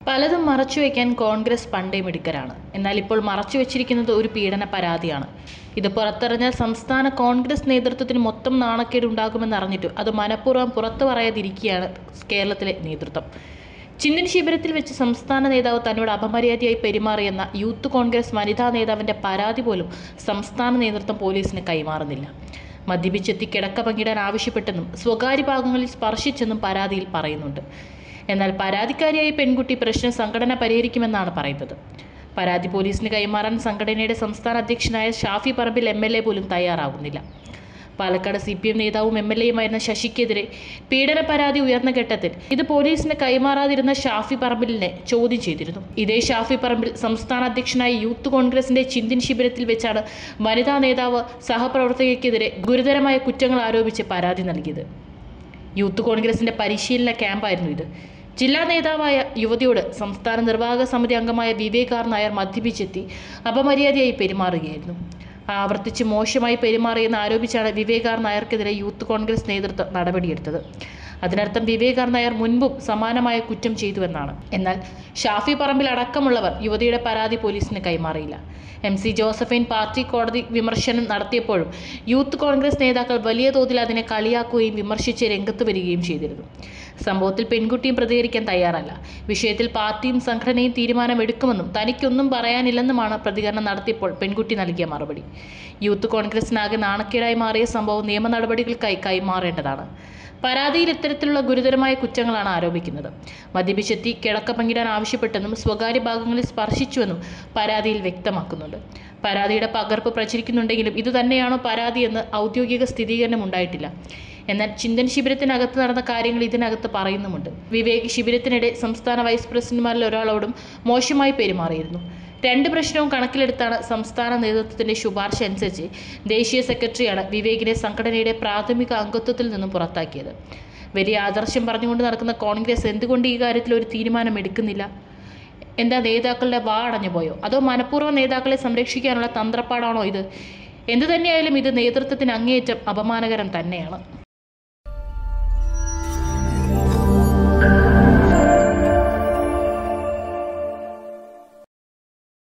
പലതും മറച്ചുവെക്കാൻ കോൺഗ്രസ് പണ്ടേ മിടുക്കരാണ് എന്നാൽ ഇപ്പോൾ മറച്ചുവെച്ചിരിക്കുന്നത് ഒരു പീഡന പരാതിയാണ് ഇത് പുറത്തറിഞ്ഞാൽ സംസ്ഥാന കോൺഗ്രസ് നേതൃത്വത്തിന് മൊത്തം നാണക്കേട് ഉണ്ടാകുമെന്ന് അറിഞ്ഞിട്ട് അത് മനഃപൂർവ്വം പുറത്തു പറയാതിരിക്കുകയാണ് കേരളത്തിലെ നേതൃത്വം ചിന്തൻ ശിബിരത്തിൽ വെച്ച് സംസ്ഥാന നേതാവ് തന്നോട് അപമര്യാദയായി പെരുമാറിയെന്ന യൂത്ത് കോൺഗ്രസ് വനിതാ നേതാവിൻ്റെ പരാതി പോലും സംസ്ഥാന നേതൃത്വം പോലീസിന് കൈമാറുന്നില്ല മദ്യപിച്ചെത്തി കിടക്ക പങ്കിടാൻ ആവശ്യപ്പെട്ടെന്നും സ്വകാര്യ ഭാഗങ്ങളിൽ സ്പർശിച്ചെന്നും പരാതിയിൽ പറയുന്നുണ്ട് എന്നാൽ പരാതിക്കാരിയായ പെൺകുട്ടി പ്രശ്നം സംഘടന പരിഹരിക്കുമെന്നാണ് പറയുന്നത് പരാതി പോലീസിന് കൈമാറാൻ സംഘടനയുടെ സംസ്ഥാന അധ്യക്ഷനായ Shafi Parambil M L A പോലും തയ്യാറാകുന്നില്ല പാലക്കാട് സി പി എം നേതാവും എം എൽ എയുമായിരുന്ന ശശിക്കെതിരെ പീഡന പരാതി ഉയർന്ന ഘട്ടത്തിൽ ഇത് പോലീസിന് കൈമാറാതിരുന്ന ഷാഫി പറമ്പിലിനെ ചോദ്യം ചെയ്തിരുന്നു ഇതേ ഷാഫി പറമ്പിൽ സംസ്ഥാന അധ്യക്ഷനായ യൂത്ത് കോൺഗ്രസിന്റെ ചിന്തിൻ ശിബിരത്തിൽ വെച്ചാണ് വനിതാ നേതാവ് സഹപ്രവർത്തകയ്ക്കെതിരെ ഗുരുതരമായ കുറ്റങ്ങൾ ആരോപിച്ച് പരാതി നൽകിയത് യൂത്ത് കോൺഗ്രസിന്റെ പരിശീലന ക്യാമ്പായിരുന്നു ഇത് ജില്ലാ നേതാവായ യുവതിയോട് സംസ്ഥാന നിർവാഹക സമിതി അംഗമായ വിവേക് ആർ നായർ മദ്യപിച്ചെത്തി അപമര്യാദയായി പെരുമാറുകയായിരുന്നു ആവർത്തിച്ച് മോശമായി പെരുമാറിയെന്ന് ആരോപിച്ചാണ് വിവേക് ആർ നായർക്കെതിരെ യൂത്ത് കോൺഗ്രസ് നേതൃത്വം നടപടിയെടുത്തത് അതിനർത്ഥം വിവേക് ആർ നായർ മുൻപും സമാനമായ കുറ്റം ചെയ്തുവെന്നാണ് എന്നാൽ ഷാഫി പറമ്പിൽ അടക്കമുള്ളവർ യുവതിയുടെ പരാതി പോലീസിന് കൈമാറിയില്ല എം സി ജോസഫൈൻ പാർട്ടി കോടതി വിമർശനം നടത്തിയപ്പോഴും യൂത്ത് കോൺഗ്രസ് നേതാക്കൾ വലിയ തോതിൽ അതിനെ കളിയാക്കുകയും വിമർശിച്ച് രംഗത്ത് വരികയും ചെയ്തിരുന്നു സംഭവത്തിൽ പെൺകുട്ടിയും പ്രതികരിക്കാൻ തയ്യാറല്ല വിഷയത്തിൽ പാർട്ടിയും സംഘടനയും തീരുമാനമെടുക്കുമെന്നും തനിക്കൊന്നും പറയാനില്ലെന്നുമാണ് പ്രതികരണം നടത്തിയപ്പോൾ പെൺകുട്ടി നൽകിയ മറുപടി യൂത്ത് കോൺഗ്രസിനാകെ നാണക്കേടായി മാറിയ സംഭവം നിയമ നടപടികൾക്കായി കൈമാറേണ്ടതാണ് പരാതിയിൽ ഇത്തരത്തിലുള്ള ഗുരുതരമായ കുറ്റങ്ങളാണ് ആരോപിക്കുന്നത് മദ്യപിച്ചെത്തി കിടക്ക പങ്കിടാൻ ആവശ്യപ്പെട്ടെന്നും സ്വകാര്യ ഭാഗങ്ങളിൽ സ്പർശിച്ചുവെന്നും പരാതിയിൽ വ്യക്തമാക്കുന്നുണ്ട് പരാതിയുടെ പകർപ്പ് പ്രചരിക്കുന്നുണ്ടെങ്കിലും ഇത് തന്നെയാണോ പരാതി എന്ന് ഔദ്യോഗിക സ്ഥിരീകരണം ഉണ്ടായിട്ടില്ല എന്നാൽ ചിന്തൻ ശിബിരത്തിനകത്ത് നടന്ന കാര്യങ്ങൾ ഇതിനകത്ത് പറയുന്നുമുണ്ട് വിവേക് ശിബിരത്തിനിടെ സംസ്ഥാന വൈസ് പ്രസിഡന്റുമാരിൽ ഒരാളോടും മോശമായി പെരുമാറിയിരുന്നു രണ്ട് പ്രശ്നവും കണക്കിലെടുത്താണ് സംസ്ഥാന നേതൃത്വത്തിന്റെ ശുപാർശ അനുസരിച്ച് ദേശീയ സെക്രട്ടറിയാണ് വിവേകിനെ സംഘടനയുടെ പ്രാഥമിക അംഗത്വത്തിൽ നിന്നും പുറത്താക്കിയത് വലിയ ആദർശം പറഞ്ഞുകൊണ്ട് നടക്കുന്ന കോൺഗ്രസ് എന്തുകൊണ്ട് ഈ കാര്യത്തിൽ ഒരു തീരുമാനം എടുക്കുന്നില്ല എന്താ നേതാക്കളുടെ വാ അടഞ്ഞു പോയോ അതോ മനഃപൂർവ്വം നേതാക്കളെ സംരക്ഷിക്കാനുള്ള തന്ത്രപ്പാടാണോ ഇത് എന്തു തന്നെയായാലും ഇത് നേതൃത്വത്തിന് അങ്ങേയറ്റം അപമാനകരം തന്നെയാണ്